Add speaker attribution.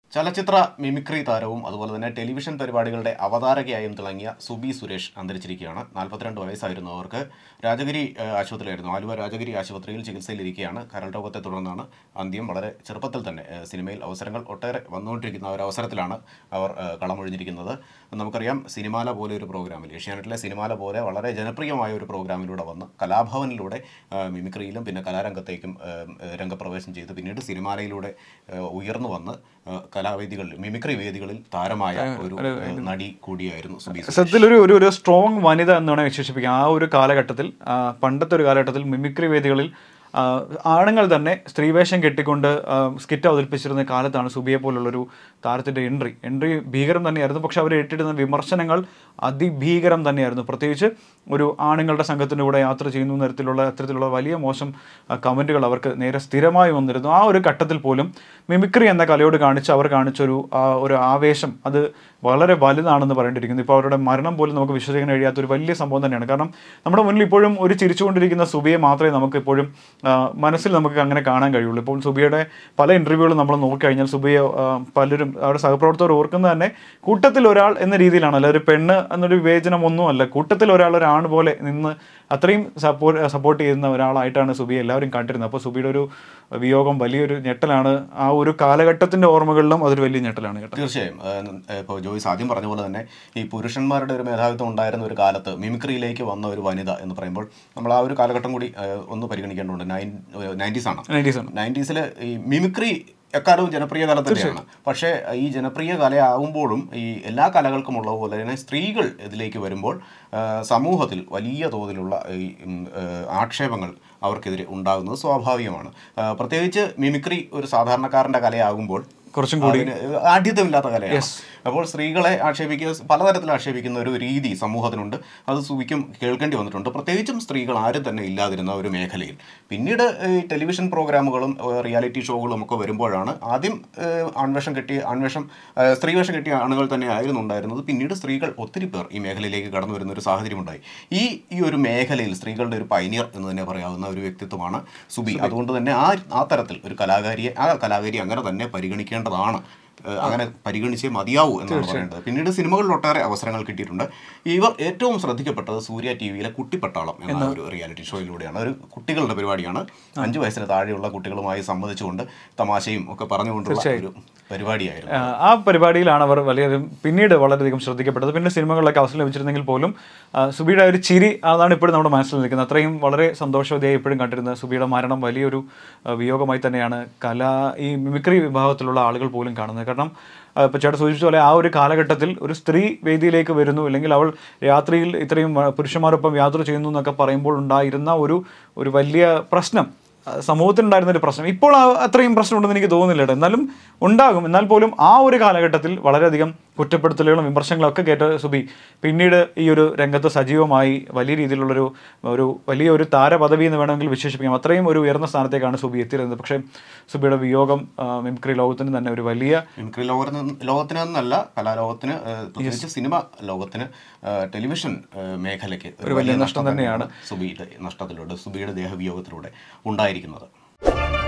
Speaker 1: ചലച്ചിത്ര മിമിക്രി താരവും അതുപോലെ തന്നെ ടെലിവിഷൻ പരിപാടികളുടെ അവതാരകയായും തിളങ്ങിയ സുബി സുരേഷ് അന്തരിച്ചിരിക്കുകയാണ് നാൽപ്പത്തിരണ്ട് വയസ്സായിരുന്നു അവർക്ക് രാജഗിരി ഏഹ്, ആശുപത്രിയിലായിരുന്നു ആലുവ രാജഗിരി ആശുപത്രിയിൽ ചികിത്സയിലിരിക്കുകയാണ് കരൾ രോഗത്തെ തുടർന്നാണ് അന്ത്യം വളരെ ചെറുപ്പത്തിൽ തന്നെ ഏഹ്, സിനിമയിൽ അവസരങ്ങൾ ഒട്ടേറെ വന്നുകൊണ്ടിരിക്കുന്ന ഒരു അവസരത്തിലാണ് അവർ ഏഹ്, കളമൊഴിഞ്ഞിരിക്കുന്നത് നമുക്കറിയാം സിനിമാല പോലെ ഒരു പ്രോഗ്രാമിൽ ഏഷ്യാനെറ്റിലെ സിനിമാല പോലെ വളരെ ജനപ്രിയമായ ഒരു പ്രോഗ്രാമിലൂടെ വന്ന് കലാഭവനിലൂടെ ഏഹ്, മിമിക്രിയിലും പിന്നെ കലാരംഗത്തേക്കും ഏഹ്, ഏഹ്, രംഗപ്രവേശം ചെയ്ത് പിന്നീട് സിനിമാലയിലൂടെ ഏഹ്, ഉയർന്നു വന്ന് ഏഹ്, കലാവേദികളിൽ മിമിക്രി വേദികളിൽ താരമായ ഒരു ഏഹ്, നടി കൂടിയായിരുന്നു സുബി സുരേഷ്.
Speaker 2: സത്യത്തിൽ ഒരു ഒരു ഒരു സ്ട്രോങ് വനിത എന്ന് വേണമെങ്കിൽ വിശേഷിപ്പിക്കാം ആ ഒരു കാലഘട്ടത്തിൽ ആ, പണ്ടത്തെ ഒരു കാലഘട്ടത്തിൽ മിമിക്രി വേദികളിൽ ആ, ആണുങ്ങൾ തന്നെ സ്ത്രീവേഷം കെട്ടിക്കൊണ്ട് സ്കിറ്റ് അവതരിപ്പിച്ചിരുന്ന കാലത്താണ് സുബിയെ പോലുള്ളൊരു താരത്തിൻ്റെ എൻട്രി എൻട്രി ഭീകരം തന്നെയായിരുന്നു പക്ഷെ അവർ ഏറ്റിടുന്ന വിമർശനങ്ങൾ അതിഭീകരം തന്നെയായിരുന്നു പ്രത്യേകിച്ച് ഒരു ആണുങ്ങളുടെ സംഘത്തിൻ്റെ കൂടെ യാത്ര ചെയ്യുന്ന തരത്തിലുള്ള അത്തരത്തിലുള്ള വലിയ മോശം കമൻറ്റുകൾ അവർക്ക് നേരെ സ്ഥിരമായി വന്നിരുന്നു ആ ഒരു ഘട്ടത്തിൽ പോലും മിമിക്രി എന്ന കലയോട് കാണിച്ച് അവർ കാണിച്ചൊരു ആ ഒരു ആവേശം അത് വളരെ വലുതാണെന്ന് പറയേണ്ടിയിരിക്കുന്നു ഇപ്പോൾ അവരുടെ മരണം പോലും നമുക്ക് വിശ്വസിക്കാൻ കഴിയാത്ത ഒരു വലിയ സംഭവം തന്നെയാണ് കാരണം നമ്മുടെ മുന്നിൽ ഇപ്പോഴും ഒരു ചിരിച്ചുകൊണ്ടിരിക്കുന്ന സുബിയെ മാത്രമേ നമുക്ക് ഇപ്പോഴും ആ, മനസ്സിൽ നമുക്ക് അങ്ങനെ കാണാൻ കഴിയുള്ളൂ ഇപ്പോൾ സുബിയുടെ പല ഇൻ്റർവ്യൂകളും നമ്മൾ നോക്കിക്കഴിഞ്ഞാൽ സുബിയെ ആ, പലരും അവരുടെ സഹപ്രവർത്തകർ ഓർക്കുന്നത് തന്നെ കൂട്ടത്തിൽ ഒരാൾ എന്ന രീതിയിലാണ് അല്ല ഒരു പെണ്ണ് എന്നൊരു വിവേചനമൊന്നുമല്ല കൂട്ടത്തിൽ ഒരാൾ ഒരു ആണ് പോലെ നിന്ന് അത്രയും സപ്പോർട്ട് സപ്പോർട്ട് ചെയ്യുന്ന ഒരാളായിട്ടാണ് സുബിയെ എല്ലാവരും കണ്ടിരുന്നത് അപ്പോൾ സുബിയുടെ ഒരു വിയോഗം വലിയൊരു ഞെട്ടലാണ് ആ ഒരു കാലഘട്ടത്തിൻ്റെ ഓർമ്മകളിലും അതൊരു വലിയ ഞെട്ടലാണ് കേട്ടോ
Speaker 1: തീർച്ചയായും ഇപ്പോൾ ജോയിസ് ആദ്യം പറഞ്ഞ പോലെ തന്നെ ഈ പുരുഷന്മാരുടെ ഒരു മേധാവിത്വം ഉണ്ടായിരുന്ന ഒരു കാലത്ത് മിമിക്രിയിലേക്ക് വന്ന ഒരു വനിത എന്ന് പറയുമ്പോൾ നമ്മൾ ആ ഒരു കാലഘട്ടം കൂടി ഏഹ്, ഒന്ന് പരിഗണിക്കേണ്ടതുണ്ട് നയൻ നയൻറ്റീസ് ആണ്
Speaker 2: നയൻറ്റീസ് ആണ്
Speaker 1: നയൻറ്റീസിൽ ഈ മിമിക്രി എക്കാലവും ജനപ്രിയ കല തന്നെയാണ് പക്ഷേ ഈ ജനപ്രിയ കലയാകുമ്പോഴും ഈ എല്ലാ കലകൾക്കും ഉള്ളതുപോലെ തന്നെ സ്ത്രീകൾ ഇതിലേക്ക് വരുമ്പോൾ ആ, സമൂഹത്തിൽ വലിയ തോതിലുള്ള ഈ ഉം, ആ, ആക്ഷേപങ്ങൾ അവർക്കെതിരെ ഉണ്ടാകുന്നത് സ്വാഭാവികമാണ് ആ, പ്രത്യേകിച്ച് മിമിക്രി ഒരു സാധാരണക്കാരൻ്റെ കലയാകുമ്പോൾ
Speaker 2: കുറച്ചും കൂടി
Speaker 1: അതിന് ആഢ്യത്വമില്ലാത്ത കലയാണ് അപ്പോൾ സ്ത്രീകളെ ആക്ഷേപിക്കുക പലതരത്തിൽ ആക്ഷേപിക്കുന്ന ഒരു രീതി സമൂഹത്തിനുണ്ട് അത് സുവിക്കും കേൾക്കേണ്ടി വന്നിട്ടുണ്ട് പ്രത്യേകിച്ചും സ്ത്രീകൾ ആരും തന്നെ ഇല്ലാതിരുന്ന ഒരു മേഖലയിൽ പിന്നീട് ഈ ടെലിവിഷൻ പ്രോഗ്രാമുകളും ഏഹ്, റിയാലിറ്റി ഷോകളും ഒക്കെ വരുമ്പോഴാണ് ആദ്യം ഏഹ്, ആൺവേഷം കെട്ടിയ ആൺവേഷം ഏഹ്, സ്ത്രീവേഷം കെട്ടിയ ആണുകൾ തന്നെ ആയിരുന്നു ഉണ്ടായിരുന്നത് പിന്നീട് സ്ത്രീകൾ ഒത്തിരി പേർ ഈ മേഖലയിലേക്ക് കടന്നു വരുന്ന ഒരു സാഹചര്യമുണ്ടായി ഈ ഈ ഒരു മേഖലയിൽ സ്ത്രീകളുടെ ഒരു പൈനിയർ എന്ന് തന്നെ പറയാവുന്ന ഒരു വ്യക്തിത്വമാണ് സുബി അതുകൊണ്ട് തന്നെ ആ ആ തരത്തിൽ ഒരു കലാകാരിയെ ആ കലാകാരി അങ്ങനെ തന്നെ പരിഗണിക്കേണ്ടതാണ് ഏഹ് അങ്ങനെ പരിഗണിച്ചേ മതിയാവൂ എന്നാണ് പറയേണ്ടത് പിന്നീട് സിനിമകളിൽ ഒട്ടേറെ അവസരങ്ങൾ കിട്ടിയിട്ടുണ്ട് ഇവർ ഏറ്റവും ശ്രദ്ധിക്കപ്പെട്ടത് സൂര്യ ടി വിയിലെ കുട്ടിപ്പട്ടാളം എന്ന ഒരു റിയാലിറ്റി ഷോയിലൂടെയാണ് ഒരു കുട്ടികളുടെ പരിപാടിയാണ് അഞ്ചു വയസ്സിന് താഴെയുള്ള കുട്ടികളുമായി സംബന്ധിച്ചുകൊണ്ട് തമാശയും ഒക്കെ പറഞ്ഞുകൊണ്ടുള്ള ഒരു പരിപാടിയായിരുന്നു
Speaker 2: ആ, ആ പരിപാടിയിലാണ് അവർ വളരെയധികം പിന്നീട് വളരെയധികം ശ്രദ്ധിക്കപ്പെട്ടത് പിന്നെ സിനിമകളിലൊക്കെ അവസരം ലഭിച്ചിരുന്നെങ്കിൽ പോലും ആ, സുബിയുടെ ആ ഒരു ചിരി അതാണ് ഇപ്പോഴും നമ്മുടെ മനസ്സിൽ നിൽക്കുന്നത് അത്രയും വളരെ സന്തോഷവതിയായി ഇപ്പോഴും കണ്ടിരുന്നത് സുബിയുടെ മരണം വലിയൊരു ആ, വിയോഗമായി തന്നെയാണ് കല ഈ മിമിക്രി വിഭാഗത്തിലുള്ള ആളുകൾ പോലും കാണുന്നത് കാരണം ആ, ഇപ്പോൾ ചേട്ടൻ സൂചിപ്പിച്ച പോലെ ആ ഒരു കാലഘട്ടത്തിൽ ഒരു സ്ത്രീ വേദിയിലേക്ക് വരുന്നു അല്ലെങ്കിൽ അവൾ രാത്രിയിൽ ഇത്രയും ആ, പുരുഷന്മാരൊപ്പം യാത്ര ചെയ്യുന്നു എന്നൊക്കെ പറയുമ്പോൾ ഉണ്ടായിരുന്ന ഒരു ഒരു വലിയ പ്രശ്നം സമൂഹത്തിനുണ്ടായിരുന്ന ഒരു പ്രശ്നം ഇപ്പോൾ ആ അത്രയും പ്രശ്നമുണ്ടെന്ന് എനിക്ക് തോന്നുന്നില്ല കേട്ടോ എന്നാലും ഉണ്ടാകും എന്നാൽ പോലും ആ ഒരു കാലഘട്ടത്തിൽ വളരെയധികം കുറ്റപ്പെടുത്തലുകളും വിമർശനങ്ങളും ഒക്കെ കേട്ട സുബി പിന്നീട് ഈ ഒരു രംഗത്ത് സജീവമായി വലിയ രീതിയിലുള്ളൊരു ഒരു വലിയ ഒരു താരപദവി എന്ന് വേണമെങ്കിൽ വിശേഷിപ്പിക്കാം അത്രയും ഒരു ഉയർന്ന സ്ഥാനത്തേക്കാണ് സുബി എത്തിയിരുന്നത് പക്ഷേ സുബിയുടെ വിയോഗം ആ, മിമിക്രി ലോകത്തിന് തന്നെ ഒരു വലിയ
Speaker 1: മിമിക്രി ലോകത്തിന് ലോകത്തിന് എന്നല്ല കലാലോകത്തിന് ഏഹ്, പ്രത്യേകിച്ച് സിനിമ ലോകത്തിന് ഏഹ്, ടെലിവിഷൻ ഏഹ്, മേഖലയ്ക്ക് ഒരു വലിയ നഷ്ടം തന്നെയാണ് സുബിയുടെ നഷ്ടത്തിലൂടെ സുബിയുടെ ദേഹവിയോഗത്തിലൂടെ ഉണ്ടായിരിക്കുന്നത്